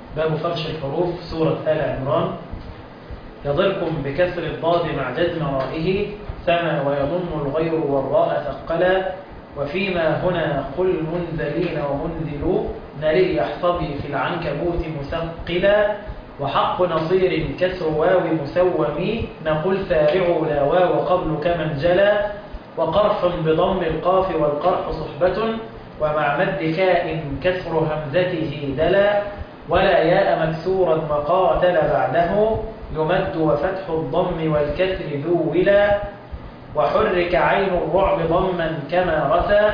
باب فرش الحروف سورة آل عمران يضركم بكسر الضاد مع جزم رائه سما ويضم الغير والراء ثقلا وفيما هنا قل منزلين ومنزلوا نري يحصبي في العنكبوت مثقلا وحق نصير كسر واو مسوم نقول سارعوا لا واو قبل كمن جلا وقرح بضم القاف والقرح صحبة ومع مد كاء كسر همزته دلا ولا ياء مكسورا وقاتل بعده يمد وفتح الضم والكسر ذو ولا وحرك عين الرعب ضما كما رثى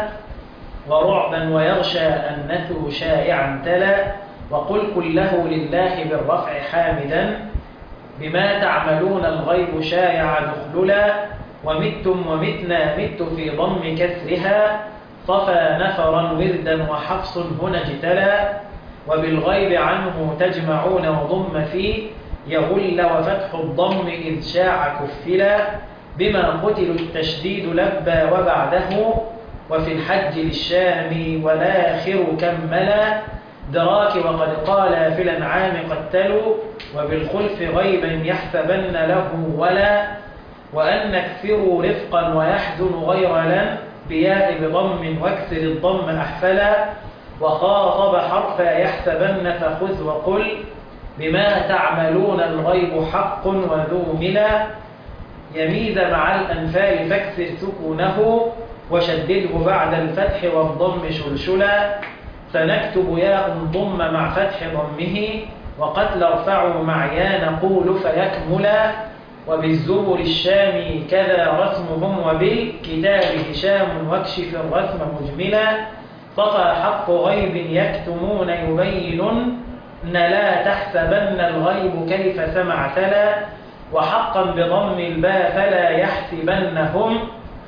ورعبا ويغشى النثو شائعا تلا وقل كله لله بالرفع حامدا بما تعملون الغيب شائع دخللا ومتم ومتنا مت في ضم كسرها صفى نفرا وردا وحفص هنا اجتلى وبالغيب عنه تجمعون وضم فيه يغل وفتح الضم إذ شاع كفلا بما قتلوا التشديد لبى وبعده وفي الحج للشام والآخر كملا دراك وقد قال في الأنعام قتلوا وبالخلف غيبا يحسبن له ولا وأن نكثروا رفقا ويحزن غير لن بياء بضم واكسر الضم أحفلا وخاطب حرفا يحسبن فخذ وقل بما تعملون الغيب حق وذو ملا يميز مع الأنفال فاكسر سكونه وشدده بعد الفتح والضم شلشلا سنكتب ياء ضم مع فتح ضمه وقتل ارفعوا مع يا نقول فيكملا وبالزبر الشامي كذا رسمهم وبالكتاب هشام واكشف الرسم مجملا صفى حق غيب يكتمون يبين لا تحسبن الغيب كيف سمع تلا وحقا بضم الباء فلا يحسبنهم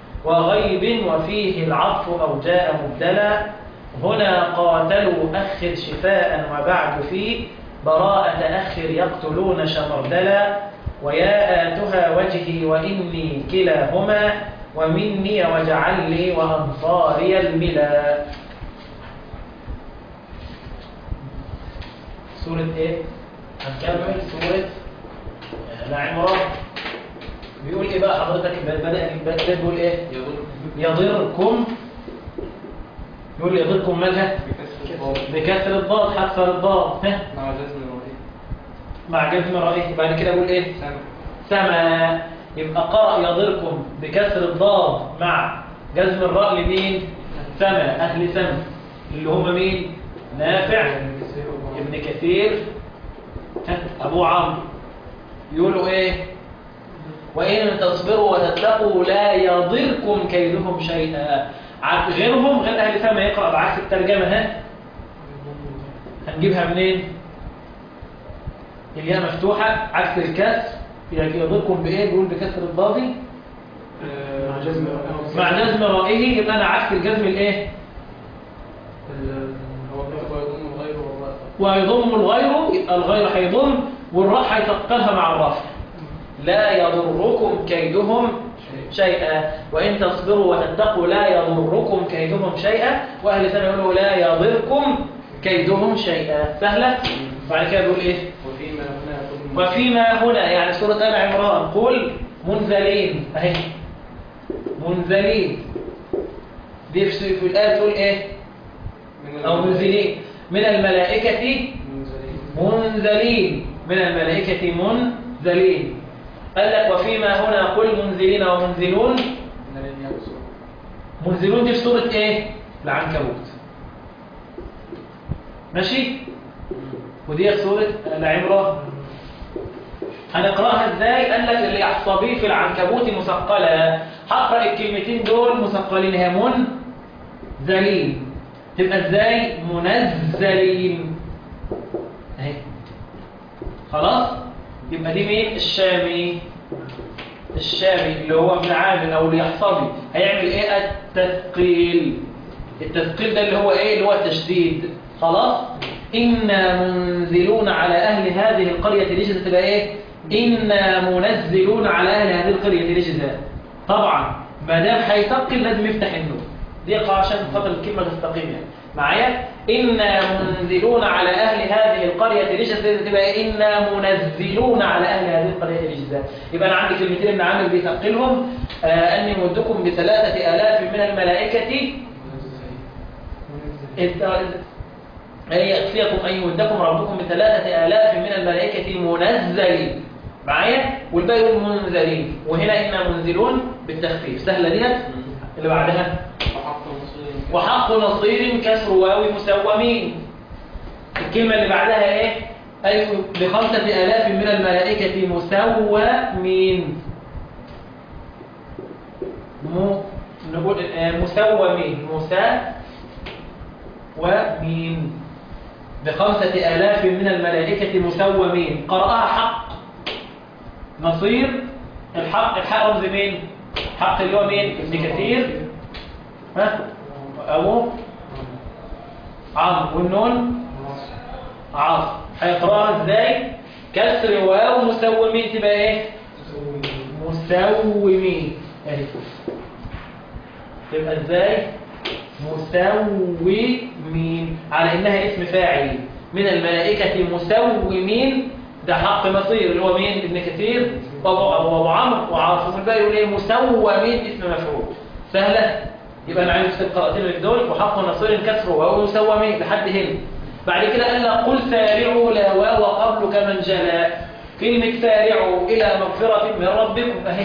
وغيب وفيه العطف أو جاء مبدلا هنا قاتلوا أخر شفاء وبعد في براءة أخر يقتلون شمردلا ويا آتها وجهي وإني كلاهما ومني واجعل لي وأنصاري الملا سورة إيه؟ هنكمل سورة العمران بيقول إيه بقى حضرتك بدأ البدء بيقول إيه؟ يضركم يقول يضركم مالها؟ بكسر الضاد حذف الضاد ها؟ مع جزم الرئيس مع جزم رأيه بعد كده أقول إيه؟ سامع سما يبقى قرأ يضركم بكسر الضاد مع جزم الراء لمين؟ سما أهل سما اللي هم مين؟ نافع ابن كثير ها، أبو عمرو يقولوا إيه؟ وإن تصبروا وتتقوا لا يضركم كيدهم شيئا ع- غيرهم غير أهل سما يقرأ بعكس الترجمة ها هنجيبها منين؟ الياء مفتوحة عكس الكسر يعني يضركم بإيه؟ بيقول بكسر الضادي مع جزم مع جزم رائه يبقى أنا عكس الجزم الإيه؟ هو يضم الغير والله ويضم الغير يبقى الغير هيضم والراء هيثقلها مع الرفع لا يضركم كيدهم شيئا وإن تصبروا وتتقوا لا يضركم كيدهم شيئا وأهل سنة يقولوا لا يضركم كيدهم شيئا سهلة بعد كده بيقول إيه وفيما هنا ضم وفيما هنا يعني سورة آل عمران قل منزلين أهي منزلين دي في في الآية تقول إيه من أو منزلين من الملائكة منزلين منزلين من الملائكة منزلين قال لك وفيما هنا قل منزلين ومنزلون من لن يقصر منزلون دي في سورة ايه؟ العنكبوت ماشي؟ ودي في سورة العمران هنقراها ازاي؟ قال لك اللي يحصبيه في العنكبوت مثقلة هقرا الكلمتين دول مثقلين هي منزلين تبقى ازاي؟ منزلين اهي خلاص؟ يبقى دي مين؟ الشامي الشامي اللي هو ابن عامر او اليحصبي هيعمل ايه التثقيل التثقيل ده اللي هو ايه اللي هو التشديد خلاص انا منزلون على اهل هذه القريه رجزا تبقى ايه انا منزلون على اهل هذه القريه رجزا طبعا ما دام هيثقل لازم يفتح النور دي يقع عشان خاطر الكلمه تستقيم يعني معايا انا منزلون على اهل هذه القرية رجزا تبقى إيه؟ إنا منزلون على أهل هذه القرية رجزا يبقى أنا عندي كلمتين ابن عامر بيثقلهم آه أني مدكم بثلاثة آلاف من الملائكة إذ- أي يكفيكم أن يمدكم ربكم بثلاثة آلاف من الملائكة منزلين معايا والباقي يقول منزلين وهنا إنا منزلون بالتخفيف سهلة ديت اللي بعدها وحق مصير وحق نصير كسر واو مسومين الكلمة اللي بعدها ايه أي بخمسة آلاف من الملائكة مسومين مو نقول آه، مسومين مسا ومين بخمسة آلاف من الملائكة مسومين قرأها حق نصير الحق الحق رمز مين حق اللي هو مين ابن كثير ها أبو عمرو والنون عاصم هيقراها ازاي كسر واو مسومين تبقى ايه مسومين اهي تبقى ازاي مسومين على انها اسم فاعل من الملائكة مسومين ده حق مصير اللي هو مين ابن كثير وابو أبو- أبو عمرو وعاصم الباقي يقول ايه مسومين اسم مفعول سهلة يبقى انا عايز القراءتين اللي في دول وحق نصير كسر وهو مسومين لحد هنا بعد كده قال لك قل سارعوا لا واو قبل كمن جلا كلمة سارعوا إلى مغفرة من ربكم أهي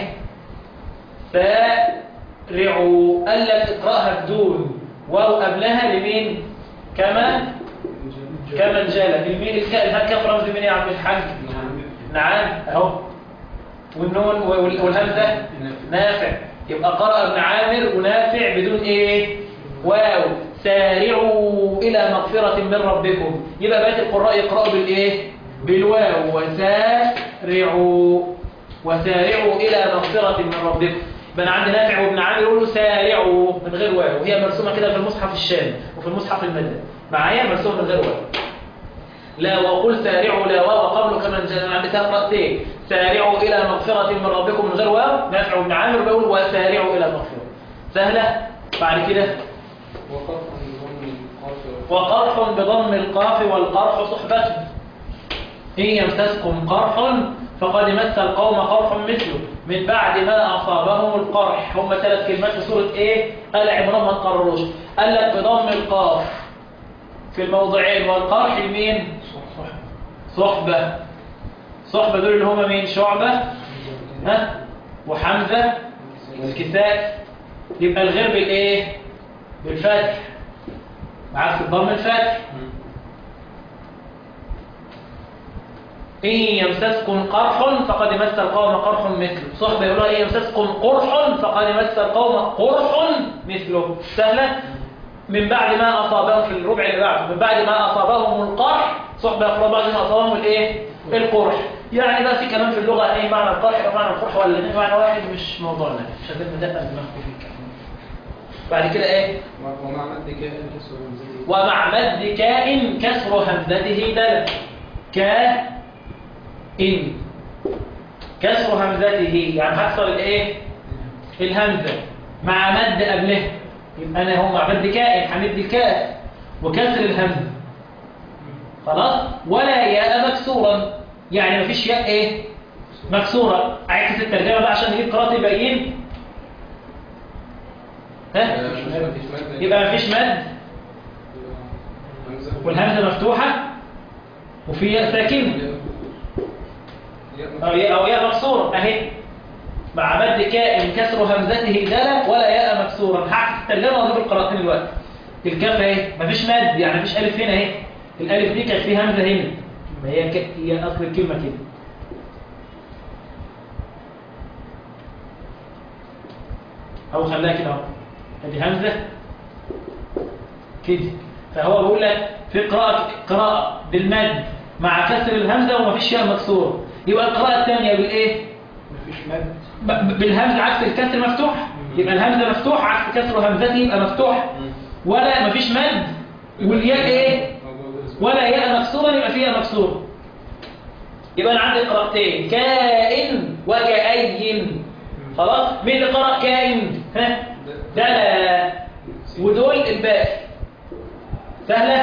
سارعوا قال لك اقرأها بدون واو قبلها لمين كما كمن جلا المين الكاف كاف رمز مين يا عم الحاج نعم اهو والنون وال- والهمزة نافع يبقى قرأ ابن عامر ونافع بدون ايه واو سارعوا إلى مغفرة من ربكم يبقى بقية القراء يقرأوا بالايه بالواو وسارعوا وسارعوا إلى مغفرة من ربكم يبقى انا عندي نافع وابن عامر يقولوا سارعوا من غير واو وهي مرسومة كده في المصحف الشامي وفي المصحف المدني معايا مرسومة من غير واو لا وقل سارعوا لا واو قبل كمن جاء عند قراءتين سارعوا إلى مغفرة من ربكم من غير واو نافع بن عامر بيقول وسارعوا إلى مغفرة سهلة بعد كده وقف بضم القاف وقرح بضم القاف والقرح صحبته إن يمسسكم قرح فقد مس القوم قرح مثله من بعد ما أصابهم القرح هم ثلاث كلمات في سورة إيه؟ قال عمران ما تقرروش قال لك بضم القاف في الموضعين والقرح مين؟ صحبة صحبة دول اللي هم مين؟ شعبة ها؟ وحمزة والكساء يبقى الغير بالإيه؟ بالفتح عكس الضم الفتح إن يمسسكم قرح فقد مس القوم قرح مثله صحبة يقولوا إن يمسسكم قرح فقد مس القوم قرح مثله سهلة من بعد ما أصابهم في الربع اللي بعده من بعد ما أصابهم القرح صحبة يقولوا بعد ما أصابهم الإيه؟ القرح يعني بقى في كلام في اللغة إيه معنى القرح ومعنى القرح ولا الاثنين معنى واحد مش موضوعنا مش عايزين ندقق دماغكم في الكلام بعد كده إيه؟ ومع مد كاء كسر همزته ومع مد كاء كسر همزته دل كاء إن كسر همزته يعني هكسر الايه الهمزة مع مد قبله يبقى انا هو مع مد كاء همد الكاء وكسر الهمزة خلاص ولا ياء مكسورا يعني مفيش ياء ايه مكسورة عكس الترجمة بقى عشان نجيب قراءة يبين ها يبقى مفيش مد همزة والهمزة مفتوحة وفي ياء ساكنة أو ياء أو ياء مكسورة أهي مع مد كائن كسر همزته دالة ولا ياء مكسورا هعكس الترجمة وأجيب القراءتين الوقت الكاف أهي مفيش مد يعني مفيش ألف هنا أهي الألف دي كانت فيه همزة هنا ما هي ك... هي أصل الكلمة كده أو خلاها كده أهو ادي همزة كده فهو بيقول لك في قراءة قراءة بالمد مع كسر الهمزة ومفيش ياء مكسورة يبقى القراءة الثانية بالإيه؟ مفيش مد ب- ب- بالهمزة عكس الكسر مفتوح يبقى الهمزة مفتوح عكس كسر همزته يبقى مفتوح ولا مفيش مد والياء إيه؟ ولا ياء مكسورة يبقى فيها مكسورة يبقى أنا عندي قراءتين كائن وكأين خلاص مين اللي قرأ كائن؟ ها؟ دلا ودول الباقي سهلة؟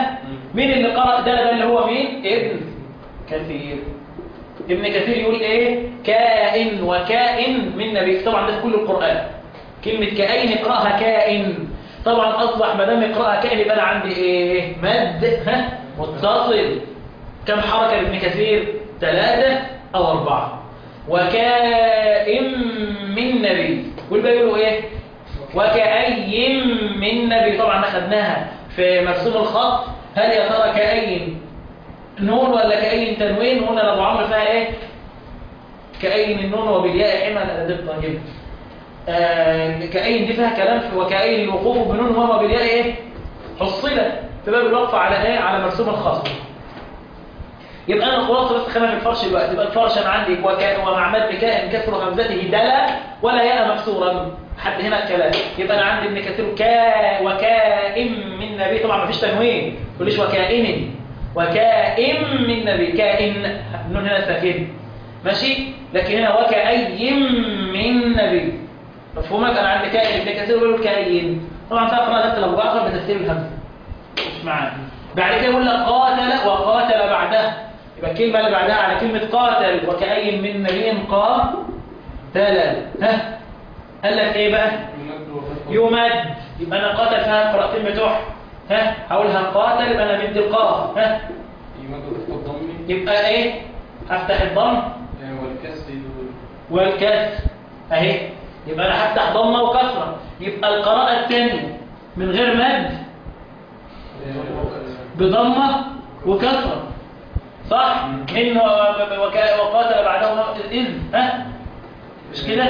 مين اللي قرأ ده ده اللي هو مين ابن كثير ابن كثير يقول ايه كائن وكائن من نبي طبعا ده في كل القرآن كلمة كائن اقرأها كائن طبعا أصبح ما دام اقرأها كائن يبقى أنا عندي ايه مد ها متصل كم حركة لابن كثير ثلاثة أو أربعة وكائن من نبي والباقي يقولوا ايه وكأي من نبي طبعا اخذناها في مرسوم الخط هل يا ترى كأي نون ولا كأي تنوين هنا ابو عمرو فيها ايه كأي النون وبالياء حين الادب طيب آه كأي دي فيها كلام في وكأي الوقوف بنون وما بالياء ايه حصلت في باب الوقف على ايه على مرسوم الخط يبقى انا خلاصه بس خلينا في الفرش دلوقتي يبقى الفرش انا عندي وكاء ومع مد كائن كسر همزته دلا ولا ياء مكسورا حد هنا الكلام يبقى انا عندي ابن كثير كا وكائن من نبي طبعا ما فيش تنوين ما تقوليش وكائن وكائن من نبي كائن النون هنا ساكن ماشي لكن هنا وكأي من نبي مفهومك انا عندي كائن ابن كثير بيقول كائن طبعا تعرف انا دخل ابو جعفر بتفسير الهمزه مش معانا بعد كده يقول لك قاتل وقاتل بعدها يبقى الكلمه اللي بعدها على كلمه قاتل وكأي من نبي قاتل ها قال لك ايه بقى يمد يبقى انا قاتل فيها القراءتين بتوع ها هقولها قاتل يبقى انا مد القاف ها يمد وفق الضم يبقى ايه هفتح الضم والكسر والكسر اهي يبقى انا هفتح ضمه وكسره يبقى القراءه الثانيه من غير مد بضمه وكسره صح من وكا- وقاتل بعدهما اذ ها مش كده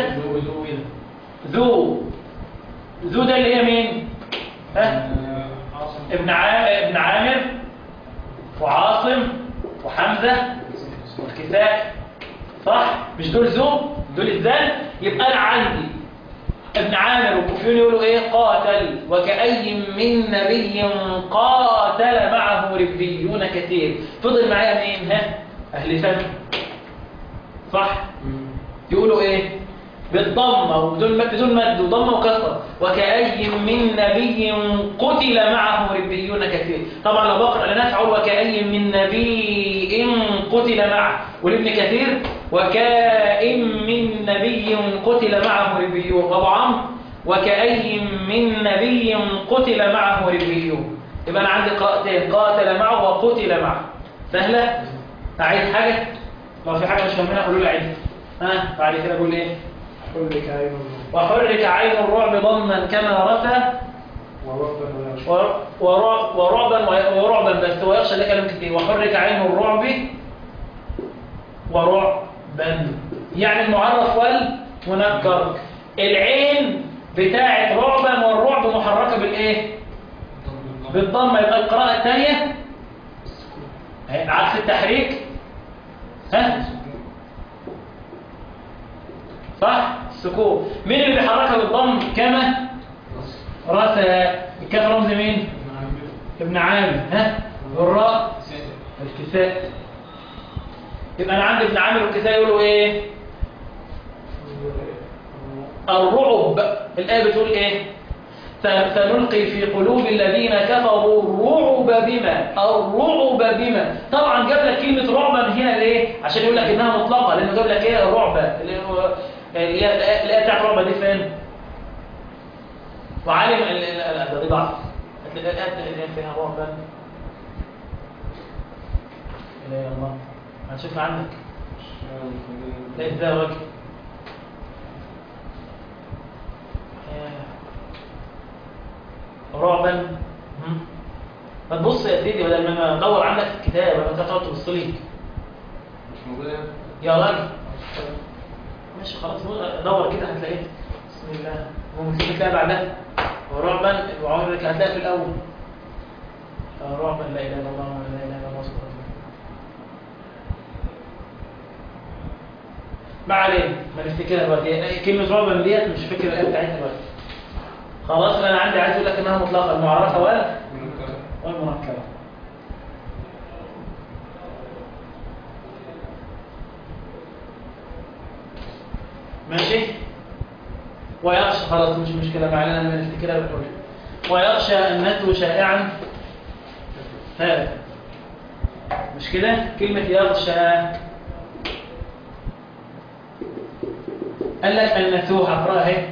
ذو ذو ده اللي هي مين ها ابن عا... ابن عامر وعاصم وحمزه والكساء صح مش دول ذو دول الذال يبقى انا عندي ابن عامر والكوفيون يقولوا ايه قاتل وكأي من نبي قاتل معه ربيون كثير فضل معايا مين ها اهل فم صح يقولوا ايه بالضمه وبدون مد بدون مد وضمه وكسره وكأي من نبي قتل معه ربيون كثير طبعا لو بقرا لناس اقول وكأي من نبي قتل معه ولابن كثير وكأي من نبي قتل معه ربيون وابو عمرو وكأي من نبي قتل معه ربيون يبقى انا عندي قراءتين قاتل معه وقتل معه سهله اعيد حاجه لو في حاجه مش فاهمينها قولوا لي عيد ها بعد كده اقول ايه حرك عين وحرك عين الرعب ضما كما رثى وربنا ولا ور- ورع- ورعبا وي- ورعبا بس هو يخشى ده كلام كتير وحرك عين الرعب ورعبا يعني المعرف والمنكر العين بتاعت رعبا والرعب محركه بالايه بالضمه يبقى القراءه الثانيه أهي عكس التحريك ها صح السكون مين اللي بيحركها بالضم كما رثى الكاف رمز مين ابن عامر ها والراء الكساء يبقى انا عندي ابن عامر والكساء يقولوا ايه الرعب الايه بتقول ايه س- سنلقي في قلوب الذين كفروا الرعب بما الرعب بما طبعا جاب لك كلمه رعبا هنا ليه عشان يقول لك انها مطلقه لانه جاب لك ايه الرعب اللي هو اللي هي الآية- الايه بتاعت الرعب دي فين وعالم ال- ال- ال- ده دي ضعف هتلاقي الآيات اللي فيها رعبا لا يا الله هنشوفها عندك لا ازاي وجه رعبا مم. ما تبص يا سيدي بدل ما ادور عندك في الكتاب ولا انت تقعد تبص لي مش موجودة يا راجل ماشي خلاص دور كده هتلاقيه بسم الله ممكن تلاقي بعدها ورعبا وعمرك هتلاقي في الاول رعبا لا اله الا الله ولا اله الا الله سبحانه وتعالى ما علينا ما نفتكرها دلوقتي كلمة رعبا ديت مش فاكر الآية بتاعتها دلوقتي خلاص انا عندي عايز اقول لك انها مطلقة المعرفة ولا والمنكرة ماشي ويخشى خلاص مش مشكلة معلنا ما نفتكرها بالحجة ويخشى أن نتلو شائعا تلا مش كده كلمة يغشى قال لك النسوح اقراها اهي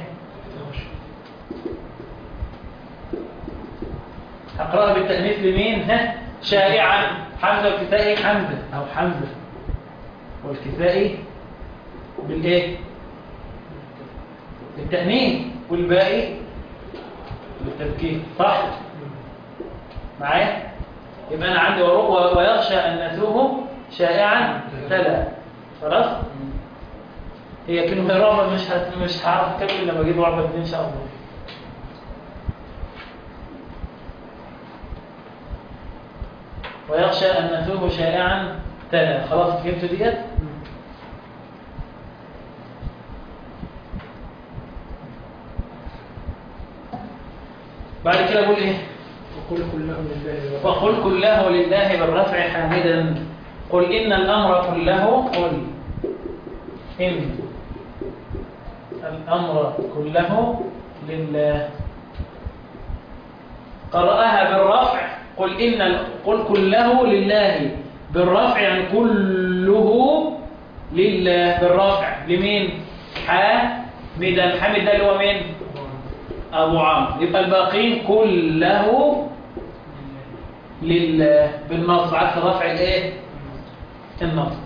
هقراها بالتأنيث لمين ها شائعا حمزة والكسائي حمزة أو حمزة والكسائي بالإيه بالتأنيث والباقي بالتذكير صح معايا يبقى أنا عندي ورو- ويخشى أن نسوه شائعا تلا خلاص هي كلمة رعبة مش هت... مش هعرف أكمل لما أجيب رعبة دي إن شاء الله ويخشى أن نسوه شائعا تلا خلاص فهمتوا ديت بعد كده أقول إيه وقل كله لله وقل كله لله بالرفع حامدا قل إن الأمر كله قل إن الأمر كله لله قرأها بالرفع قل إن ال- قل كله لله بالرفع يعني كله لله بالرفع لمين حامدا حامد ده اللي هو مين أبو عمرو يبقى الباقين كله لله بالنصب عكس رفع الايه النصب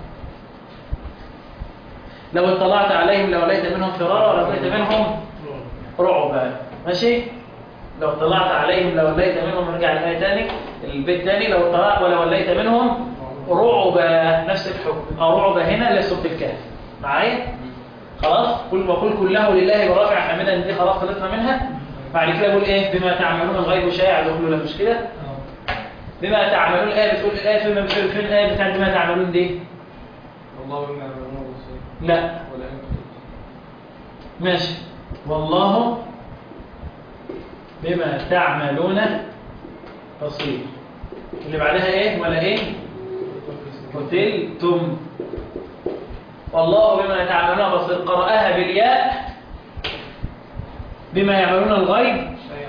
لو اطلعت عليهم لوليت منهم فرارا ولوليت منهم رعبا ماشي لو اطلعت عليهم لوليت منهم نرجع الايه تاني البيت تاني لو اطلعت ولوليت منهم رعبا نفس الحكم او رعبا هنا لصوت الكهف معايا خلاص كل وقل كله لله برافع حمدا دي خلاص خلصنا منها بعد كده بقول ايه بما تعملون الغيب شائع دخلوا مش كده بما تعملون الآية بتقول الآية فين فين فين الآية بتاعت بما تعملون دي والله بما يعملون بصير لا ولا انت ماشي والله بما تعملون بصير اللي بعدها ايه ولا ايه قتلتم والله بما تعملون بصير قرأها بالياء بما يعملون الغيب شيء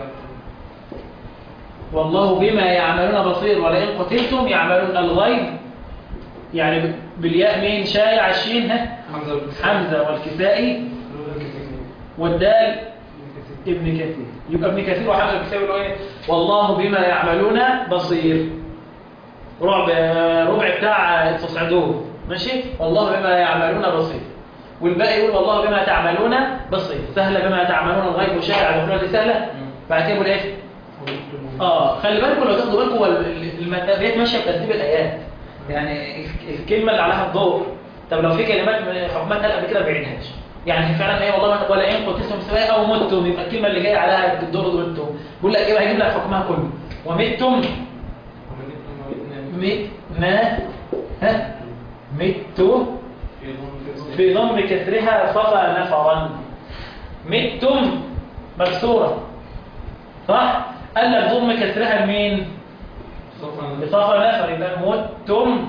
والله بما يعملون بصير ولئن قتلتم يعملون الغيب يعني بالياء مين شايع الشين ها حمزة والكسائي. حمزة والكسائي لولا الكسائي. والدال ابن ابن كثير يبقى ابن كثير وحمزة والكسائي يقولوا ايه والله بما يعملون بصير رعب ربع بتاع تصعدوه ماشي والله بما يعملون بصير والباقي يقول والله بما تعملون بصير سهلة بما تعملون الغيب وشائع الغنوة دي سهلة بعد كده يقول ايه كسائي. اه خلي بالكم لو تاخدوا بالكم هو الماديات ماشيه بترتيب الايات يعني الك- الكلمه اللي عليها الدور طب لو في كلمات من حكمات قال قبل كده ما بعيدهاش يعني فعلا ايه والله ما- ولا ان قتلتم سواء او متم يبقى الكلمه اللي جايه عليها الدور دول متم بيقول لك ايه هيجيب لك حكمها كله ومتم ومن ابن وابن متنا ها مت في ضم في ضم كسرها صفى نفرا متم مكسوره صح قال لك ضم كسرها لمين صفا بصفة نفر يبقى متم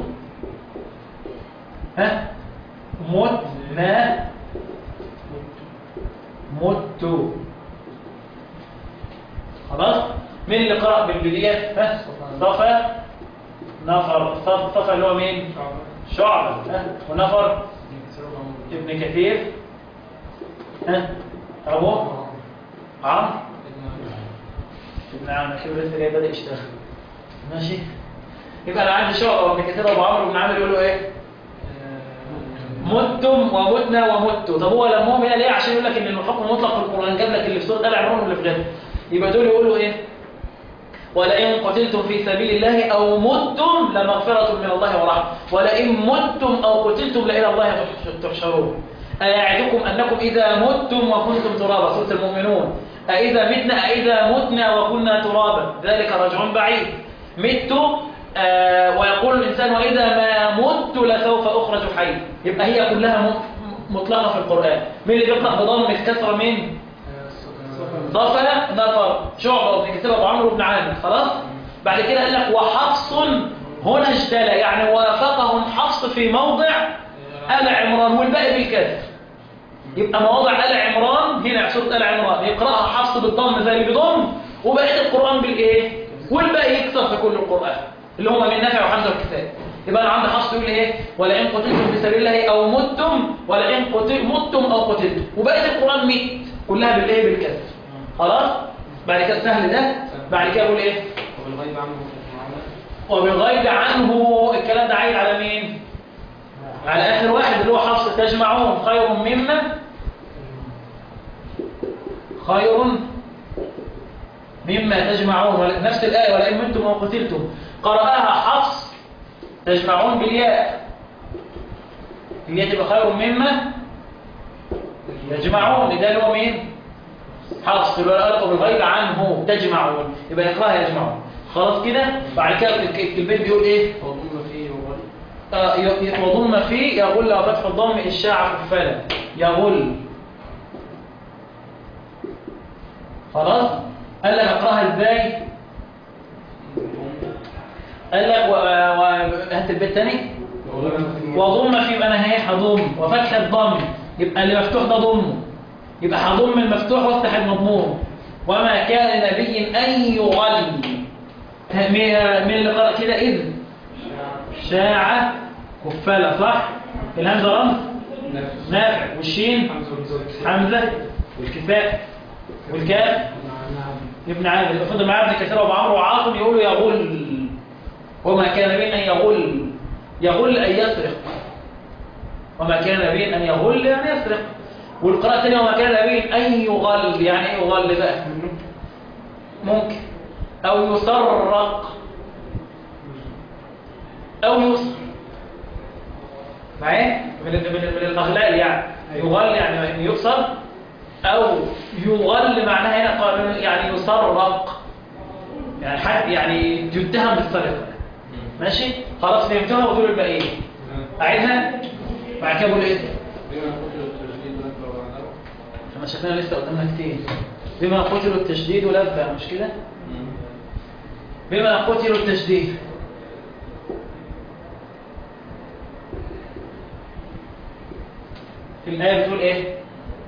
ها متنا مت خلاص مين اللي قرأ بالبدية ها صفا نفر صف صفا اللي هو مين شعبة. شعبة ها ونفر ابن كسائي وعمر. ابن كثير ها أبو عمرو ابن عمرو كده لسه جاي بدأ يشتغل ماشي يبقى انا عندي شعبة وابن كثير وابو عمرو بن عامر يقولوا ايه متم ومتنا ومتوا طب هو لمهم هنا ليه عشان يقول لك ان الحكم مطلق في القران جاب لك اللي في سوره ال عمران واللي في غيرها يبقى دول يقولوا ايه ولئن قتلتم في سبيل الله او متم لمغفرة من الله ورحمة ولئن متم او قتلتم لإلى الله تحشرون أيعدكم أنكم إذا متم وكنتم ترابا سورة المؤمنون أإذا متنا أإذا متنا وكنا ترابا ذلك رجع بعيد مت آه ويقول الإنسان وإذا ما مت لسوف أخرج حي يبقى هي كلها م- مطلقة في القرآن مين اللي بيقرأ بضم كسرة من ضفة نفر شعبة وابن كثير أبو عمرو بن عامر خلاص بعد كده قال لك وحفص هنا اجتلى يعني وافقهم حفص في موضع آل عمران والباقي بالكسر يبقى مواضع آل عمران هنا في سورة آل عمران يقرأها حفص بالضم زي اللي بيضم وبقية القرآن بالإيه؟ والباقي يكسر في كل القرآن اللي هم من نافع وحمزه والكتاب يبقى انا عندي حفص يقول لي ايه ولئن قتلتم في سبيل الله او متم ولئن قتل متم او قتلتم وبقيه القران 100 كلها بالايه بالكسر خلاص بعد كده سهل ده بعد كده اقول ايه وبالغيب عنه معنا وبالغيب عنه الكلام ده عايد على مين على اخر واحد اللي هو حفص تجمعون خير مما خير مما تجمعون ولا- نفس الآية ولئن منتم أو قتلتم قرأها حفص تجمعون بالياء الياء تبقى خير مما يجمعون ده اللي هو مين حفص اللي هو الألف بالغيب عنه تجمعون يبقى يقرأها يجمعون خلاص كده بعد كده الك- البيت بيقول ايه وضم فيه وغيب آه، ي- ي- وضم فيه يغل وفتح الضم الشاع كفلا يغل خلاص قال لك اقراها ازاي قال لك و... و... هات البيت تاني وضم فيه يبقى انا اهي هضم وفتح الضم يبقى اللي مفتوح ده ضمه يبقى هضم المفتوح وافتح المضموم وما كان لنبي ان يغل مين مين اللي قرأ كده اذ شاع كفالة صح الهمزة رمز نفس نافع والشين حمزة والكساء والكاف ابن عامر يبقى فضل معاه ابن كثير وابو عمرو وعاصم يقولوا يغل وما كان بين ان يغل يغل ان يسرق وما كان بين ان يغل يعني يسرق والقراءة الثانية وما كان بين ان يغل يعني ايه يغل بقى ممكن او يسرق او يسر معايا من ال- من ال- من الاغلال يعني يغل يعني يكسر او يغل معناها هنا قال يعني يسرق يعني حد يعني يتهم بالسرقه ماشي خلاص فهمتها وتقول الباقيين اعيدها بعد كده اقول ايه بما قتل التجديد ذكر وعده احنا شكلنا لسه قدامنا كتير بما قتلوا التشديد ولبى مش كده بما قتلوا التشديد في الآية بتقول إيه؟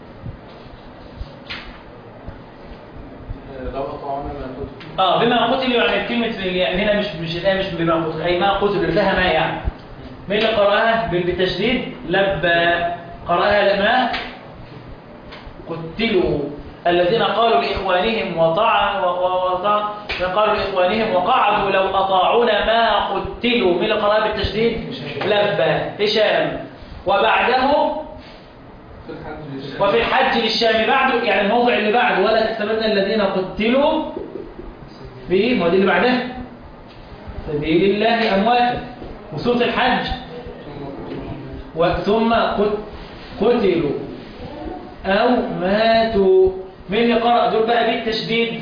لو أطعنا ما قتل آه بما قتلوا يعني كلمة في الياء هنا مش مش الآية مش بما قتلوا أي ما قتلوا لها ما يعني مين اللي قرأها بال- بالتشديد؟ لبى قرأها لما قتلوا الذين قالوا لإخوانهم وطع و- و- وطع قالوا لإخوانهم وقعدوا لو أطاعونا ما قتلوا مين اللي قرأها بالتشديد؟ لبى هشام وبعده في الحج وفي الحج للشام بعده يعني الموضع اللي بعده ولا تحسبن الذين قتلوا في ما دي اللي بعدها سبيل الله امواتا وسوره الحج ثم قتل وثم قت- قتلوا او ماتوا مين اللي قرأ دول بقى بالتشديد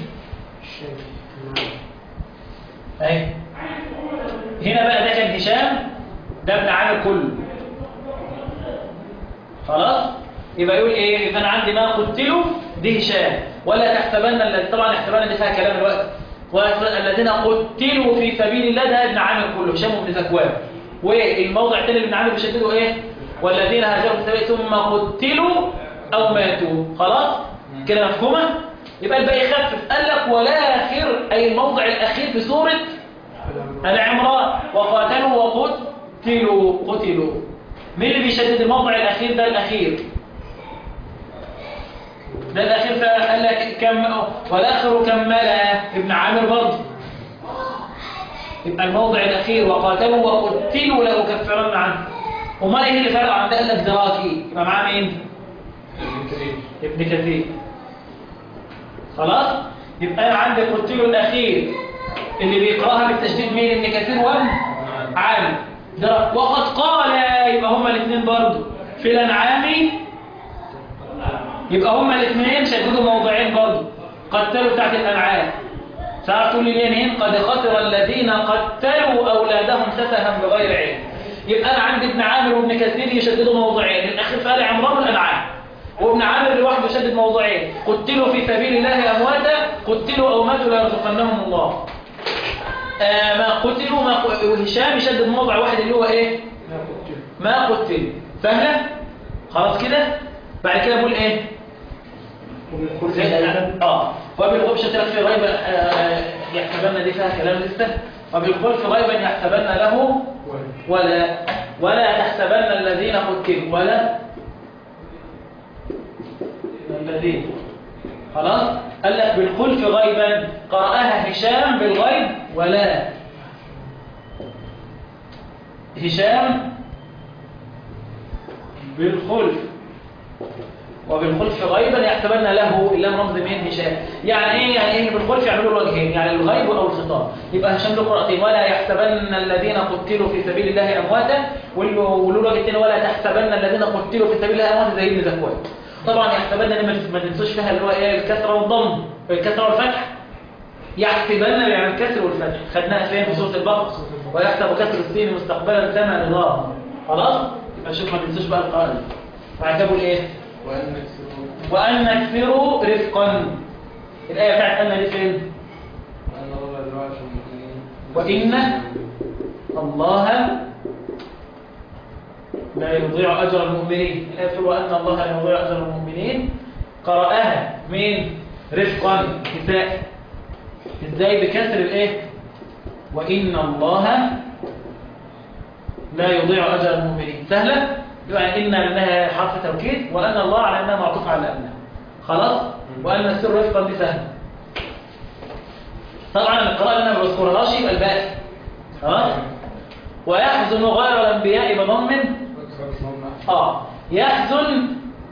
اهي هنا بقى ده كان هشام ده ابن عامر كله خلاص يبقى يقول ايه يبقى انا عندي ما قتلوا دي هشام ولا تحسبن الذي طبعا احتمال دي فيها كلام الوقت والذين قتلوا في سبيل الله ده ابن عامر كله هشام بن ذكوان والموضع الثاني اللي ابن عامر بيشدده ايه والذين هاجروا في سبيل ثم قتلوا او ماتوا خلاص كده مفهومه يبقى الباقي خفف قال لك والاخر اي الموضع الاخير في سوره العمران وقاتلوا وقتلوا قتلوا مين اللي بيشدد الموضع الأخير ده الأخير ده الأخير فقال لك كم والآخر كملا ابن عامر برضه يبقى الموضع الأخير وقاتلوا وقتلوا لأكفرن عنه وما إيه اللي فرق عن ده قال لك دراكي يبقى معاه مين؟ ابن كريم ابن كثير خلاص يبقى انا عندي قتلوا الاخير اللي بيقراها بالتشديد مين ابن كثير وابن عامر ده وقد قال يبقى هما الاثنين برضه في الانعام يبقى هما الاثنين شددوا موضعين برضه قتلوا بتاعت الانعام تعرف تقول لي ليه هنا قد خسر الذين قتلوا اولادهم سفها بغير علم يبقى انا عندي ابن عامر وابن كثير يشددوا موضعين الاخير في ال عمران والانعام وابن عامر لوحده شدد موضعين قتلوا في سبيل الله امواتا قتلوا او ماتوا لا يرزقنهم الله آه ما قتلوا ما ق- وهشام يشدد موضع واحد اللي هو ايه ما قتل سهله خلاص كده بعد كده بقول ايه اه وبالغبشة تلك في غيبة آه، يحسبن دي فيها كلام لسه وبالخلف غيبا يحسبن له ولا ولا تحسبن الذين قتلوا ولا الذين خلاص قال لك بالخلف غيبا قرأها هشام بالغيب ولا هشام بالخلف وبالخلف غيبا يحسبن له الا رمز من هشام يعني ايه يعني ايه بالخلف يعملوا الوجهين يعني الغيب او الخطاب يبقى هشام له قراءتين ولا يحسبن الذين قتلوا في سبيل الله امواتا وله الوجه الثاني ولا تحسبن الذين قتلوا في سبيل الله امواتا زي ابن زكوان طبعا يحسبن دي ما- ما تنسوش فيها اللي هو ايه الكسره والضم الكسره والفتح يحسبن يعني الكسر والفتح خدناها فين في سوره البقره ويحسب كسر السين مستقبلا سمع نظام خلاص يبقى شوف ما تنسوش بقى القاعده بعد كده بقول ايه وأن نكسره وأن نكثروا رفقا الآية بتاعت أن دي فين وأن الله لا يعرف المؤمنين وإن الله لا يضيع أجر المؤمنين الآية بتقول وأن الله لا يضيع أجر المؤمنين قرأها مين رفقا كساء ازاي بكسر الايه وإن الله لا يضيع أجر المؤمنين سهلة يعني إن لأنها حرف توكيد وأن الله على أنها معطوف على أنها خلاص وأن السر رفقا دي سهلة طبعا القراءة اللي أنا ما بذكرهاش يبقى الباقي خلاص ويحزن غير الأنبياء بضم آه يحزن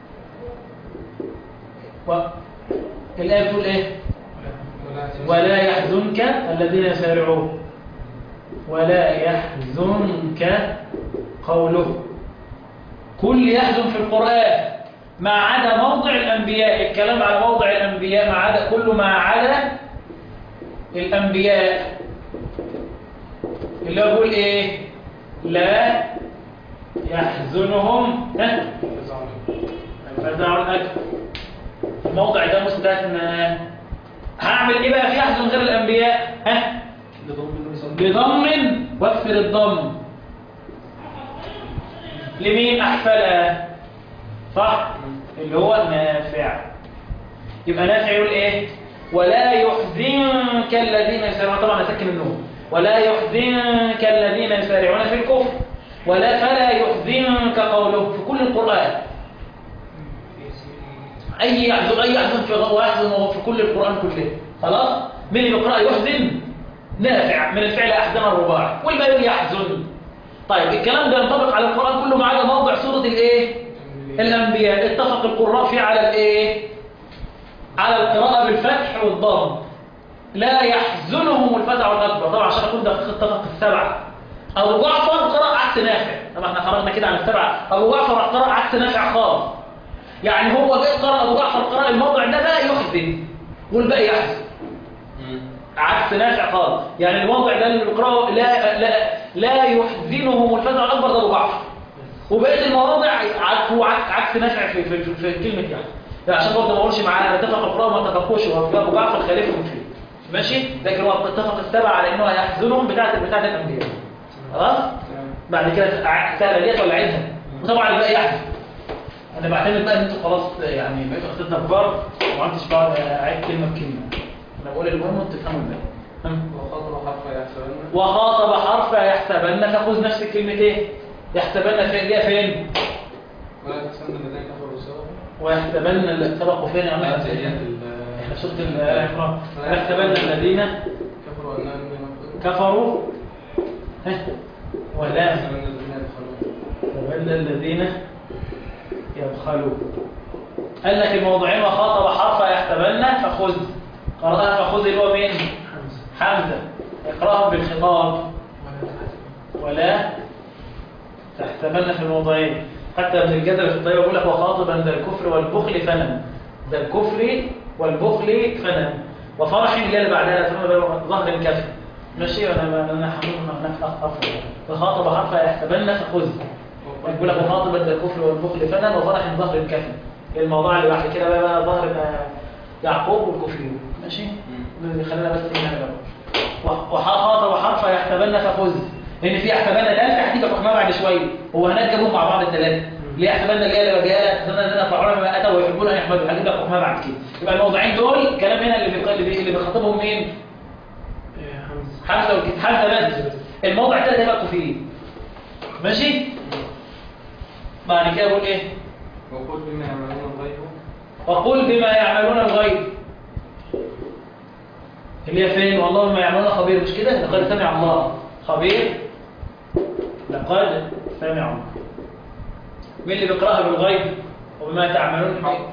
و... الآية بتقول إيه ولا يحزنك الذين يسارعون ولا يحزنك قوله كل يحزن في القرآن ما عدا موضع الأنبياء الكلام على موضع الأنبياء ما عدا كل ما عدا الأنبياء اللي هو يقول إيه لا يحزنهم ها؟ فزع الأكبر الموضع ده مستثنى هعمل ايه بقى في يحزن غير الانبياء ها بضم واكسر الضم لمين احفل صح اللي هو نافع يبقى نافع يقول ايه ولا يحزنك الذين يسارعون طبعا اسكن النون ولا يحزنك الذين يسارعون في الكفر ولا فلا يحزنك قوله في كل القرآن اي يحزن اي يحزن في غ- ويحزن وهو في كل القران كله خلاص مين اللي بيقرا يحزن نافع من الفعل احزن الرباع والباقي يقول يحزن طيب الكلام ده ينطبق على القران كله ما عدا موضع سوره الايه الانبياء اتفق القراء فيه على الايه على القراءه بالفتح والضم لا يحزنهم الفزع الاكبر طبعا عشان اكون دقيق اتفق السبعه ابو جعفر قرأ عكس نافع طبعا احنا خرجنا كده عن السبعه ابو جعفر قرأ عكس نافع خالص يعني هو جاي قرأ أبو جعفر قرأ الموضع ده بقى يحزن والباقي يحزن عكس نافع خالص يعني الموضع ده اللي بيقرأه لا لا لا يحزنهم الفزع الأكبر ده أبو جعفر وبقية المواضع عكس هو عكس, عكس نافع في, في, في, في كلمة يعني لا عشان برضه ما اقولش معاه اتفق القراء وما اتفقوش هو أبو جعفر خالفهم فيه ماشي لكن هو اتفق السبعة على انه هيحزنهم بتاعة بتاعة الأنبياء خلاص بعد كده ع- سهلة ديت ولا عيدها وطبعا الباقي يحزن انا بعتمد بقى ان انتوا خلاص يعني بقيتوا اخدتنا كبار وما عدتش بقعد اعيد كلمه بكلمه انا بقول المهم انتوا تفهموا الباقي هم؟ وخطر حرف يحسبن وخاطب حرف يحسبن فخذ نفس الكلمه ايه يحسبن في اللي هي فين ولا تحسبن الذين كفروا سوا ويحسبن اللي سبقوا فين يا عم لا احنا تهيئة في سوره ال عمران ويحسبن الذين كفروا أنهم بما كفروا ها؟ ولا يحسبن الذين يدخلون وأن الذين يبخلوا قال لك الموضوعين وخاطب حرف يحتملن فخذ قرأها فخذ اللي هو مين حمزة اقرأهم بالخطاب ولا تحتملن في الموضوعين حتى ابن الجزر في الطيب يقول لك وخاطبا ذا الكفر والبخل فنم ذا الكفر والبخل فنم وفرح اللي اللي بعدها ثم ظهر الكفر ماشي انا انا حمود هناك افضل فخاطب حرف يحتملن فخذ يقول لك وخاطبا ذا الكفر والبخل فنم وفرح ظهر الكفر الموضوع اللي بعد كده بقى, بقى ظهر بقى يعقوب والكفريون ماشي خلينا بس هنا بقى وخاطب حرف يحتملن فخذ لان في يحتملن ده هتيجي تحكمها بعد شويه هو هناك جابوهم مع بعض الثلاثه ليه يحتملن اللي هي اللي جايه يحتملن ان يفعلون ما اتوا ويحبون ان يحمدوا هجيب لك حكمها بعد كده يبقى الموضوعين دول الكلام هنا اللي بيق- اللي بي- اللي بيخاطبهم مين حمزة والكسر حمزة بس الموضع الثالث هيبقى فيه ماشي بعد كده بقول ايه وقل بما يعملون الغيب وقل بما يعملون الغيب اللي هي فين والله بما يعملون خبير مش كده لقد سمع الله خبير لقد سمع الله مين اللي بيقراها بالغيب وبما تعملون حق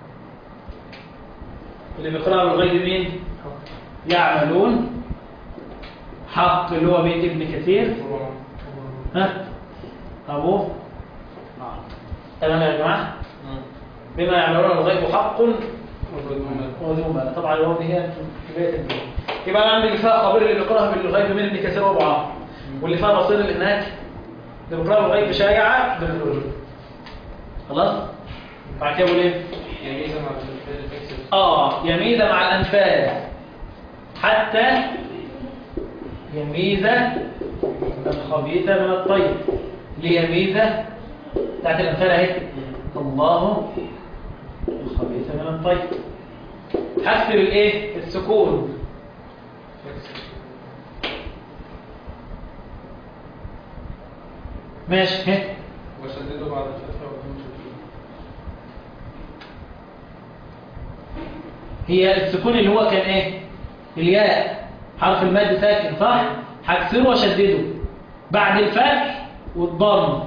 اللي بيقراها بالغيب مين يعملون حق اللي هو بيت ابن كثير ها ابوه تمام يا جماعه بما يعملون الغيب حق وذو مال طبعا الواو دي هي في بدايه الجمله يبقى انا عندي اللي فيها خبير اللي بيقراها بالغيب من ابن كثير وابو عمرو واللي فيها بصير الاناث اللي بيقراها بالغيب شايعه بالرجل خلاص بعد كده بقول ايه يميز مع الفعل تكسب اه يميز مع الانفاس حتى يميز الخبيث من الطيب ليميز بتاعت الانفال اهي الله الخبيث من الطيب حسب الايه السكون ماشي ها وشددوا بعد الفتحة وهم شديد هي السكون اللي هو كان ايه الياء حرف المد ساكن صح هكسره واشدده بعد الفتح والضم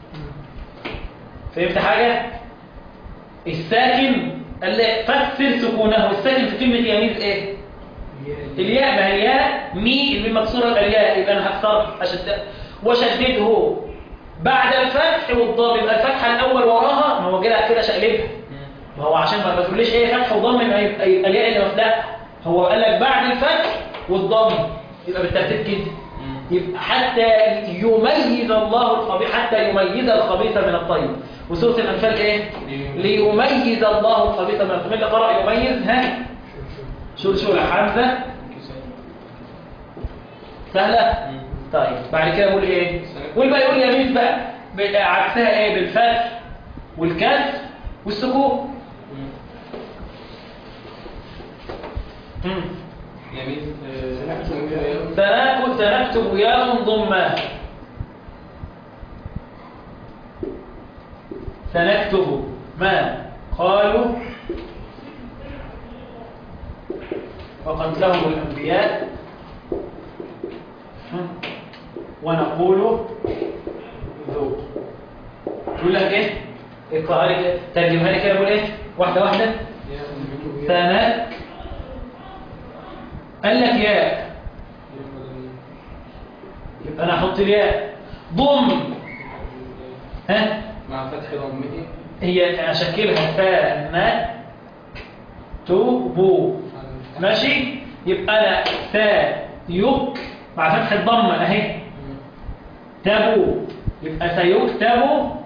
فهمت حاجه الساكن قال لي فسر سكونه الساكن في كلمه يميز ايه الياء ما هي الياء مي اللي مكسوره الياء يبقى انا هكسر اشد وشدده بعد الفتح والضم يبقى الفتحه الاول وراها ما هو كده كده شقلبها ما هو عشان ما تقوليش ايه فتح وضم يبقى يبقى يبقى الياء اللي مفتاح هو قال لك بعد الفتح والضم يبقى بالترتيب كده يبقى حتى يميز الله الخبيث حتى يميز الخبيث من الطيب وسوره الانفال ايه ليميز الله الخبيث من الطيب اللي قرأ يميز ها شلشل حمزه سهله طيب بعد كده بقول ايه والباقي يقول يميز بقى بقى عكسها ايه بالفتح والكسر والسكون مم. يميز سنكتب سنكتب يا ضمة سنكتب ما قالوا وقتلهم الأنبياء ونقول ذوق يقول لك ايه اقرأ لي كده ترجمها لي كده بقول ايه واحدة واحدة سنك قال لك ياء يبقى انا احط الياء ضم ها مع فتح ضمه هي اشكلها فاء تبو ماشي يبقى انا ثاء يك مع فتح الضمه اهي تبو يبقى سيكتب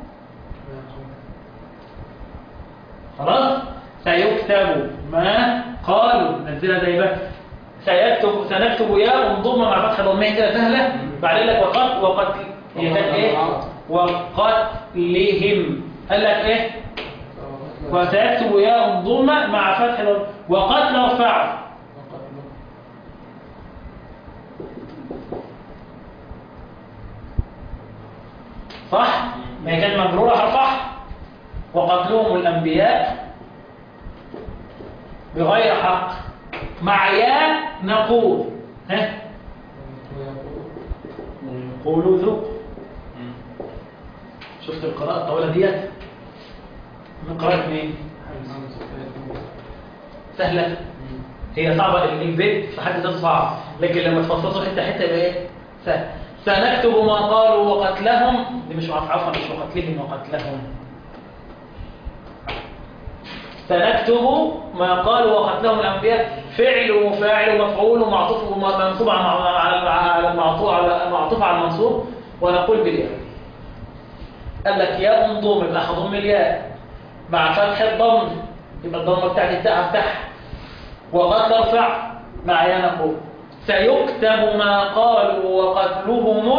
خلاص سيكتب ما قالوا نزلها زي بقى سيكتب سنكتب يا منضمه مع فتح ضمه كده سهله بعدين لك وقت وقت هي كانت ايه وقتلهم قال لك ايه وسيكتب يا منضمه مع فتح ضمه وقتل ارفعه صح ما هي كانت مجروره هرفعها وقتلهم الانبياء بغير حق مع يا نقول ها قولوا ذوق شفت القراءة الطويلة ديت من قراءة مين سهلة هي صعبة البيت في حد ذاته صعب لكن لما تفصصوا حتة حتة يبقى ايه سهل سنكتب ما قالوا وقتلهم دي مش عفوا مش وقتلهم وقتلهم سنكتب ما قالوا وقتلهم الانبياء فعل وفاعل ومفعول ومعطوف ومنصوب على على المعطوف على معطوف على المنصوب ونقول بالياء قال لك ياء انضم يبقى هضم الياء مع فتح الضم يبقى الضمه بتاعت التاء افتح وقد ترفع مع يا نقول سيكتب ما قالوا وقتلهم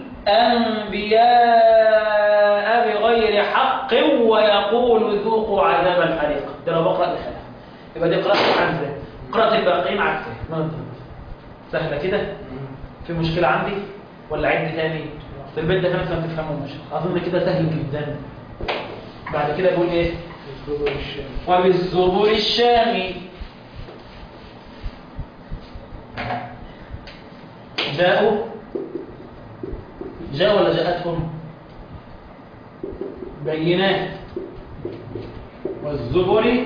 الأنبياء بغير حق ويقول ذوقوا عذاب الحريق ده لو بقرأ الخلاف يبقى دي قراءة حمزة قراءة الباقيين عكسها ما انت سهلة كده في مشكلة عندي ولا عد تاني في البيت ده في ناس ما بتفهموش اظن كده سهل جدا بعد كده يقول ايه الزبر الشام وبالزبور الشامي جاءوا جاء ولا جاءتهم بينات والزبر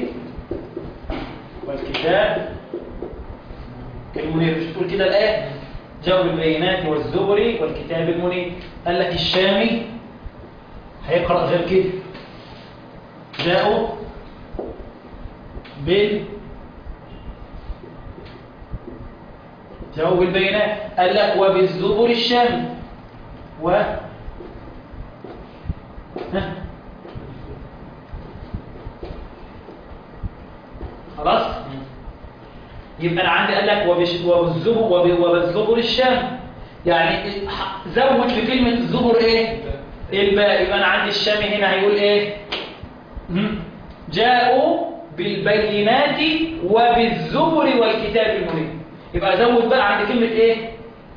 والكتاب المنير مش تقول كده الآية جاءوا بالبينات والزبر والكتاب المنير قال لك الشامي هيقرأ غير كده جاءوا بال جاءوا بالبينات قال لك وبالزبر الشامي و ها؟ خلاص يبقى انا عندي قال لك وبش- وبالزبر وب- وبالزبر الشام يعني ح- زود في كلمه الزبر ايه الباء يبقى انا عندي الشامي هنا هيقول ايه مم. جاءوا بالبينات وبالزبر والكتاب المنير يبقى زود بقى عند كلمه ايه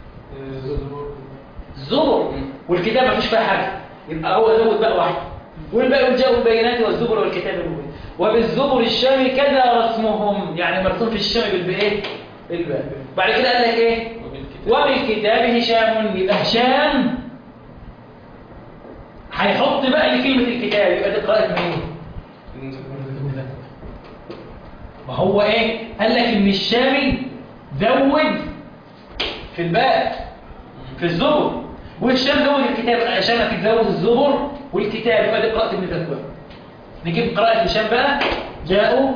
الزبر والكتاب ما فيش فيها حاجه يبقى هو زود بقى واحد والباقي يقول جاءوا بالبينات والزبر والكتاب المبين وبالزبر الشامي كذا رسمهم يعني مرسوم في الشام بالبايه بالباء بعد كده قال لك ايه وبالكتاب هشام يبقى هشام هيحط بقى لكلمه الكتاب يبقى دي قراءه مين ما هو ايه قال لك ان الشامي زود في الباء في الزبر والشام زود الكتاب عشان تزود الزبر والكتاب يبقى دي قراءة ابن ذكوان نجيب قراءة هشام بقى جاءوا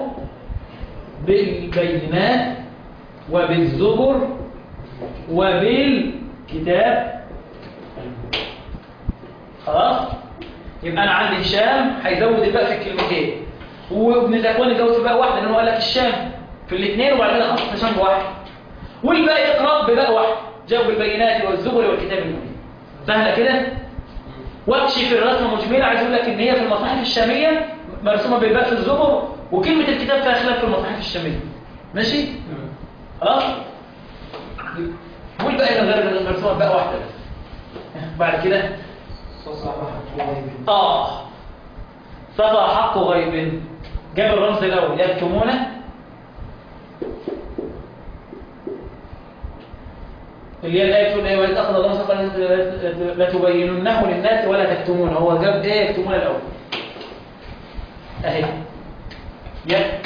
بالبينات وبالزبر وبالكتاب خلاص يبقى انا عندي هشام هيزود الباء في الكلمتين وابن ذكوان يزود الباء واحده لان هو قال لك الشام في الاثنين وبعد كده خصص هشام بواحد والباقي يقرا بباء واحد جاوب بالبينات والزبر والكتاب المبين سهله كده واكشف الرسمه مجمله عايز اقول لك ان هي في المصاحف الشاميه مرسومه بالباء في الزبر وكلمه الكتاب فيها خلاف في المصاحف الشاميه ماشي خلاص والباقي من غير مرسومه بباء واحده بس بعد كده اه صفى حق غيب جاب الرمز الاول يكتمونه اللي هي الآية تقول إيه وإذ أخذ الله صفا لتبيننه للناس ولا تكتمونه هو جاب إيه يكتمون الأول أهي يك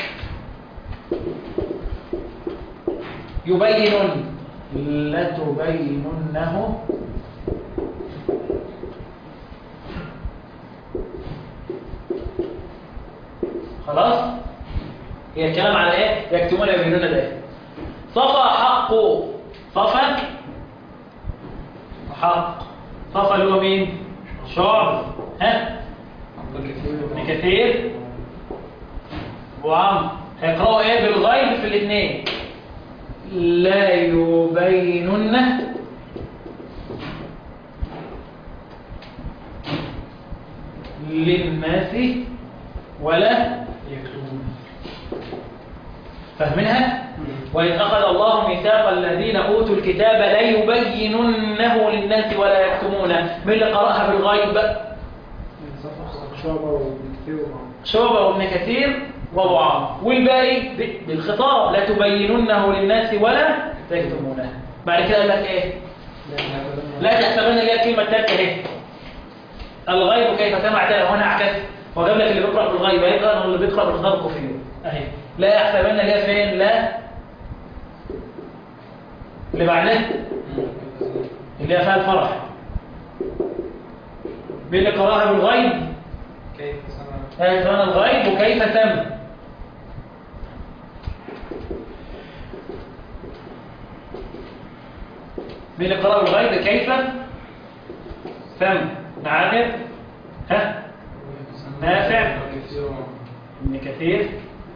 يبين لتبيننه خلاص هي الكلام على ايه يكتمون يبينون ده إيه؟ صفى حق صفى حق صفى اللي هو مين شعب ها ابن كثير وعم هيقرأوا ايه بالغيب في الاثنين لا يبينن للناس ولا يكتبون فاهمينها وإذ أخذ الله ميثاق الذين أوتوا الكتاب لا يبيننه للناس ولا يكتمونه من اللي قرأها بالغيب شعبة وبكتير ومعه شعبة وابن كثير وابو عمرو والباقي ب- بالخطاب لا تبيننه للناس ولا تكتمونه بعد كده قال لك ايه لا تحسبن اللي هي الكلمه الثالثه اهي الغيب كيف سمع ده هنا عكس وجاب لك اللي بيقرا بالغيب هيقرا واللي بيقرا بالخطاب كفر اهي لا يحسبن اللي هي فين لا اللي بعدها اللي هي فيها الفرح باللي قراها بالغيب كيف سمع يحسبن الغيب وكيف سمع مين اللي قرأ الغيب كيف سمع نعامر ها نافع ابن كثير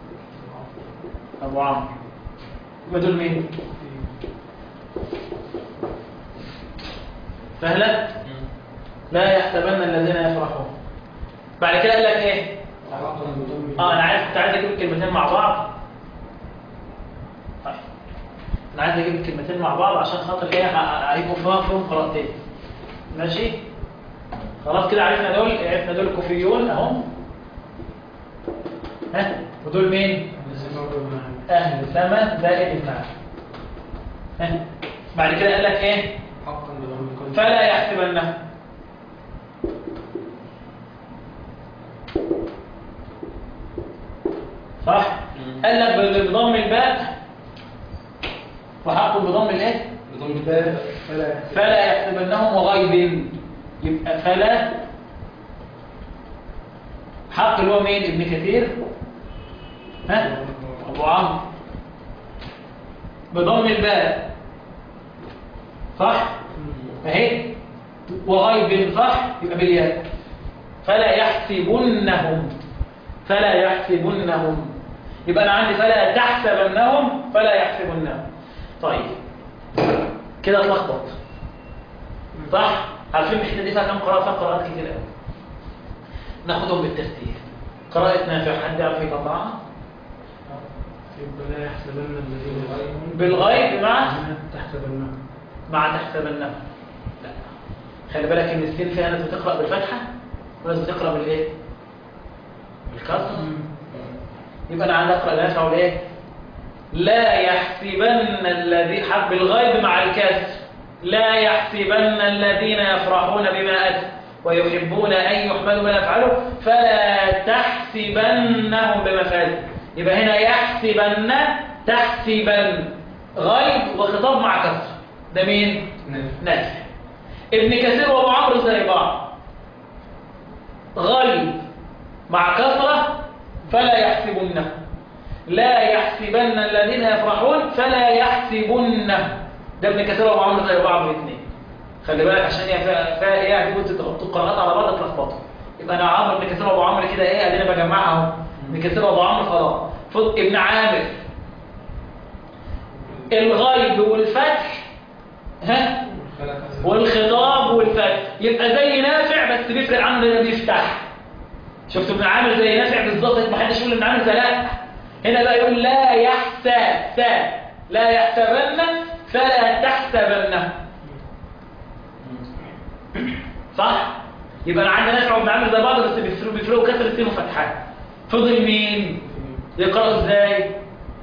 ابو عمرو يبقى دول مين سهله لا يحسبن الذين يفرحون بعد كده قال لك ايه اه انا عايز كنت عايز اجيب الكلمتين مع بعض طيب انا عايز اجيب الكلمتين مع بعض عشان خاطر ايه ه- هيبقوا فيهم فيهم قراءتين ماشي خلاص كده عرفنا دول عرفنا دول الكوفيون اهم ها ودول مين اهل سما زائد المعنى ها بعد كده قال لك ايه حقا بضم الكل فلا يحسبنه صح قال لك بضم الباء وحق بضم الايه بضم الباء فلا فلا يحسبنهم وغيب يبقى فلا حق اللي هو مين ابن كثير ها ابو عمرو بضم الباء صح اهي وغيب صح يبقى بالياء فلا يحسبنهم فلا يحسبنهم يبقى انا عندي فلا تحسبنهم فلا يحسبنهم طيب كده اتلخبط صح عارفين الحته دي فيها كام قراءه فيها قراءات كتير قوي ناخدهم بالترتيب قراءه نافع حد يعرف يطلعها يبقى لا يحسبن الذين غيرهم بالغيب مع تحسبنهم مع تحسبنهم لا خلي بالك ان السين فيها ناس بتقرا بالفتحه وناس بتقرا بالايه بالكسر يبقى انا عندي اقرا نافع والايه لا يحسبن الذي حب الغيب مع الكسر لا يحسبن الذين يفرحون بما اتوا ويحبون ان يحمدوا ما يفعلوا فلا تحسبنهم بمفازه يبقى هنا يحسبن تحسبن غيب وخطاب مع كسر ده مين نافع نافع ابن كثير وابو عمرو زي بعض غيب مع كثرة فلا يحسبنه لا يحسبن الذين يفرحون فلا يحسبنه ده ابن كثير وابو عمرو زي بعض الاثنين خلي بالك عشان هي فيها فيها ايه هتيجوا تحطوا القراءات على بعض تلخبطوا يبقى انا عمرو ابن كثير وابو عمرو كده ايه ادينا بجمعها اهو ابن كثير وابو عمرو خلاص فض- ابن عامر الغيب والفتح ها فلا تحسب والخطاب والفتح يبقى زي نافع بس بيفرق عنه لانه بيفتح شفت ابن عامر زي نافع بالظبط ما حدش يقول ابن عامر زي لا هنا بقى يقول لا يحسب سا لا يحسبن فلا تحسبنه صح يبقى انا عندي نافع وابن عامر زي بعض بس بيفرقوا بيفرقوا كسر السين وفتحها فضل مين يقرأوا ازاي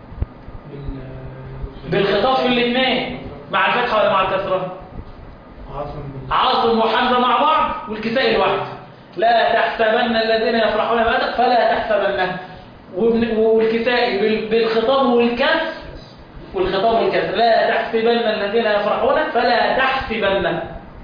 بالخطاب في الاثنين مع الفتحه ولا مع الكسره عاصم بن عاصم وحمزة مع بعض والكسائي لوحده لا تحسبن الذين يفرحون بأدق فلا تحسبنه وابن- والكسائي بال- بالخطاب والكسر والخطاب والكسر لا تحسبن الذين يفرحون فلا تحسبنه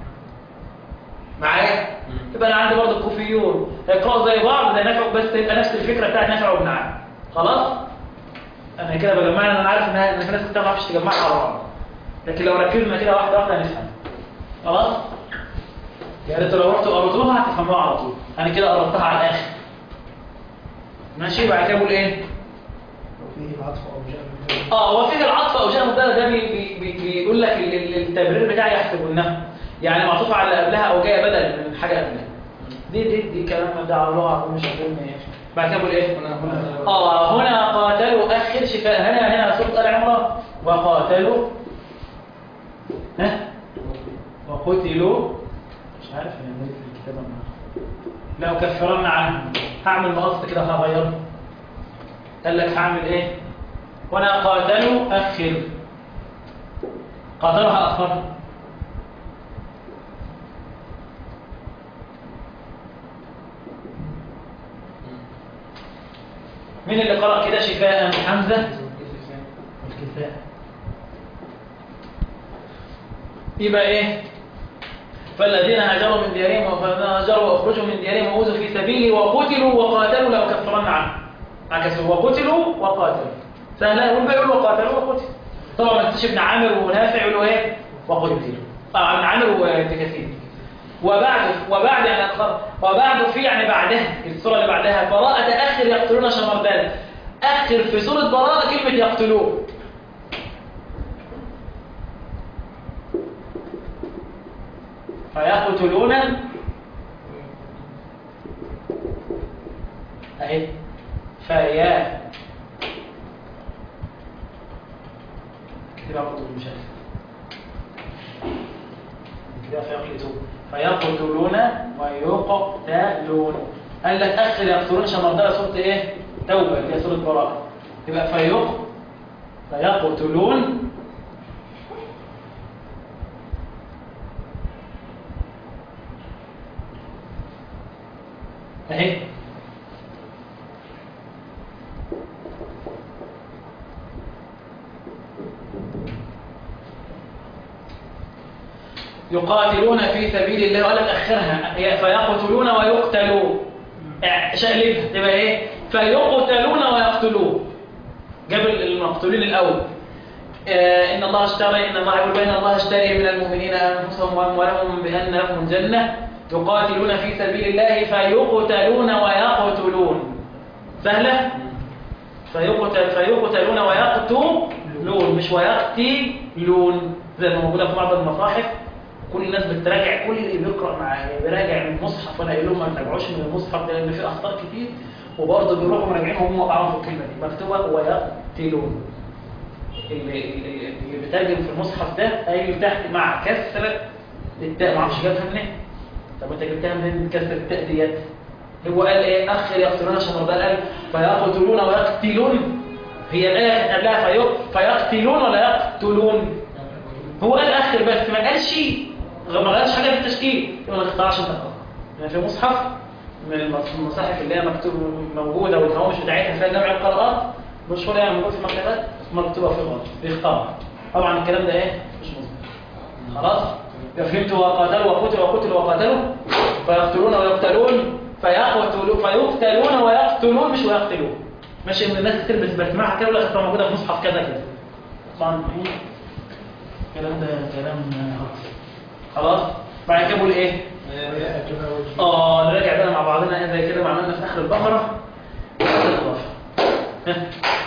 معايا يبقى انا عندي برضه الكوفيون يقرأوا زي بعض زي نافع بس يبقى نفس الفكره بتاعت نافع وابن عامر خلاص انا كده بجمعها انا عارف ان ان في ناس كتير ما تعرفش تجمعها على بعض لكن لو ركزنا كده واحده واحده هنفهم خلاص يا ريت لو رحتوا قريتوها هتفهموها على طول انا كده قربتها على الاخر ماشي بعد كده بقول ايه وفيه العطف أو جاء اه هو فيه العطف او شيء مبتدا ده بي بي بي بيقول لك ال- ال- التبرير بتاعي يحسبونها يعني معطوفه على اللي قبلها او جايه بدل من حاجه قبلها دي دي دي كلام ده على لغه مش هتقول ايه بعد كده بقول ايه هنا هنا اه هنا قاتلوا اخر شفاء هنا هنا سوره ال عمران وقاتلوا ها وقتلوا مش عارف انا مالي في الكتابه النهارده لو كفرنا عنهم هعمل مقص كده هغيره قال لك هعمل ايه وانا قاتلوا اخر قاتلها اخر مين اللي قرأ كده شفاء حمزة الكفاء يبقى ايه فالذين هاجروا من ديارهم فالذين هاجروا واخرجوا من ديارهم وأوذوا في سبيلي وقتلوا وقاتلوا لأكفرن عنهم عكسوا وقتلوا وقاتلوا سهلا والباقي يقول وقاتلوا وقتلوا طبعا ما تنساش ابن عامر ونافع يقولوا ايه وقتلوا اه ابن عامر وابن كثير وبعد وبعد يعني أخر وبعد في يعني بعدها السورة اللي بعدها براءة آخر يقتلون شمردان آخر في سورة براءة كلمة يقتلون فيقتلون اهي فيا كتاب كده كتب المشاكل كده فيقتلون فيقتلون ويقتلون قال لك اخر يقتلون عشان مرضى سوره ايه توبه اللي هي سوره براءه يبقى فيق فيقتلون اهي يقاتلون في سبيل الله ولا تأخرها هي فيقتلون ويقتلون اه، شقلبها تبقى ايه فيقتلون ويقتلون جاب المقتولين الاول اه، ان الله اشترى ان الله يقول بين الله اشتري من المؤمنين انفسهم واموالهم بان لهم الجنه يقاتلون في سبيل الله فيقتلون ويقتلون سهله فيقتل فيقتلون ويقتلون مش ويقتلون زي ما موجوده في بعض المصاحف كل الناس بتراجع كل اللي بيقرا معايا بيراجع من المصحف وانا قايل لهم ما تراجعوش من المصحف لان فيه اخطاء كتير وبرضه بيروحوا مراجعين هم وقعوا في الكلمه دي مكتوبه ويقتلون اللي, اللي اللي بيترجم في المصحف ده قايل تحت مع كسر التاء ما اعرفش جابها منين طب انت جبتها منين كسر التاء ديت هو قال ايه اخر يقتلون عشان ربنا قال فيقتلون ويقتلون هي الايه كانت قبلها في- فيقتلون ولا يقتلون هو قال اخر بس ما قالش ما قالش حاجه في التشكيل يبقى ما تقطعش انت الخط. يعني في مصحف من المص- المصاحف اللي هي مكتوب موجوده والهوامش بتاعتها فيها جمع القراءات مشهوره يعني موجود في المكتبات مكتوبه في الغلط بيختار طبعا الكلام ده ايه مش مظبوط خلاص يبقى فهمتوا وقاتلوا وقتلوا وقتلوا وقاتلوا فيقتلون ويقتلون فيقتلون فيقتلون ويقتلون مش ويقتلون ماشي من الناس كتير بس بسمعها كده ولا كانت موجوده في مصحف كذا كده طبعا الكلام ده كلام هجس. خلاص بعد كده بقول ايه ويأتها وجهه اه نراجع بقى مع بعضنا ايه زي كده ما عملنا في اخر البقره الاطراف ها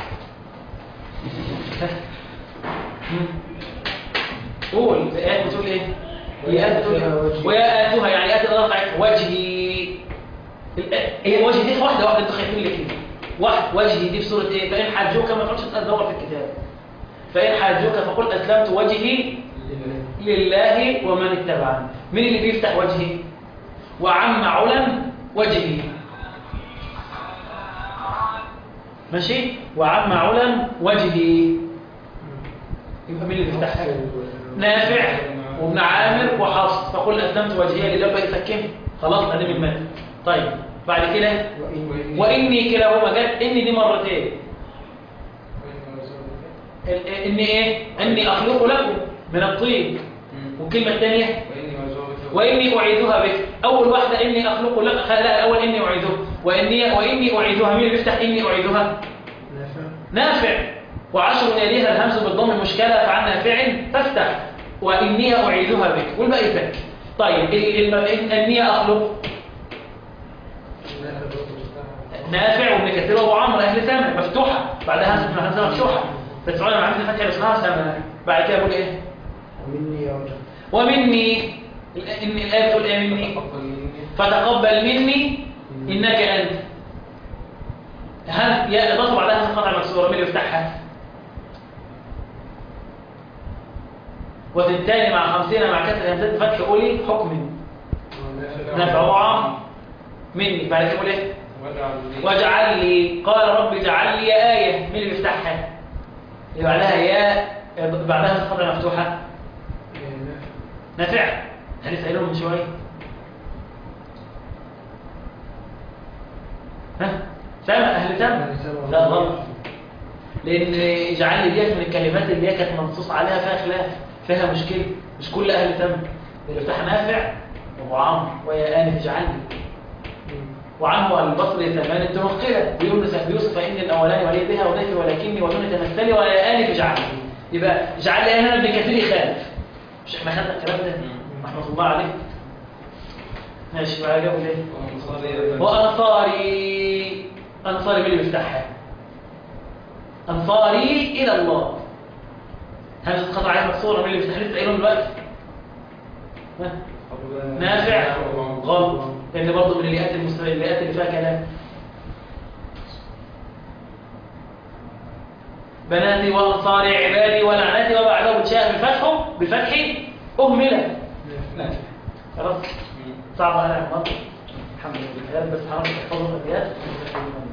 ها. مم. قول الايات بتقول ايه الايات بتقول ايه وياتوها يعني اتي رفعت وجهي الآ- هي وجهي دي واحده واحده انتوا خايفين ليه كده واحد وجهي دي في سوره ايه فان حاجوك ما تقعدش تدور في الكتاب فان حاجوك فقل اسلمت وجهي لله ومن اتبعني مين اللي بيفتح وجهي وعم علم وجهي ماشي وعم علم وجهي يبقى مين اللي بيفتحها نافع وابن عامر وحفص فقل اسلمت وجهي لله بقى يسكنه خلاص ادي من مات طيب بعد كده وإن واني كلاهما جت ان دي مرتين ال- اني ايه اني اخلق لكم من الطين والكلمه الثانيه واني اعيذها بك اول واحده اني اخلق لك خ- لا الاول اني اعيذها واني واني اعيذها مين اللي بيفتح اني اعيذها نافع نافع وعشر يليها الهمز بالضم مشكله فعن نافع فافتح واني اعيذها بك والباقي فك طيب ال- ال- إن- اني اخلق نافع وابن كثير وابو عمرو اهل سامع مفتوحه بعدها همزه همزه مفتوحه بس علماء عندنا فتحه اسمها سامع بعد كده بقول ايه ومني يا وجه ومني ال- ان الايه بتقول ايه مني فتقبل مني انك انت هل يا اضافه بعدها همزه قطع مكسوره مين اللي يفتحها وتنتهي مع خمسين مع كسر همزات بفتح قولي حكم نافع وعام مني بعد كده بقول ايه واجعل لي قال رب اجعل لي آية مين اللي بيفتحها اللي بعدها يا بعدها الخطأ مفتوحة نافع هل لسه من شوية ها سامع أهل سامع أهل سامع. لا غلط لأن اجعل لي ديت من الكلمات اللي هي كانت منصوص عليها فيها خلاف فيها مشكلة مش كل أهل سامع اللي بيفتح نافع وأبو عمرو ويا آنف اجعل لي وعنه البصري ثمان التنقلة بيقول لسه يوسف فإن الأولاني ولي بها وضيفي ولكني ودون تمثلي ولا آلي اجعل يبقى اجعل لي هنا ابن كثير يخالف مش احنا خدنا الكلام ده رحمة الله عليه ماشي بقى جابوا ليه وأنصاري أنصاري مين اللي بيفتحها أنصاري إلى الله همزة قطع عليها مكسورة مين اللي بيفتح لسه قايلهم دلوقتي ها؟ نافع غلط لان برضه من اليات المستوى اليات اللي فيها كلام بناتي وأنصاري عبادي ولعنتي وبعده بتشاء بفتحه بفتح أهملة نافع خلاص صعب أنا عمر الحمد لله بس حرام تحفظوا الأبيات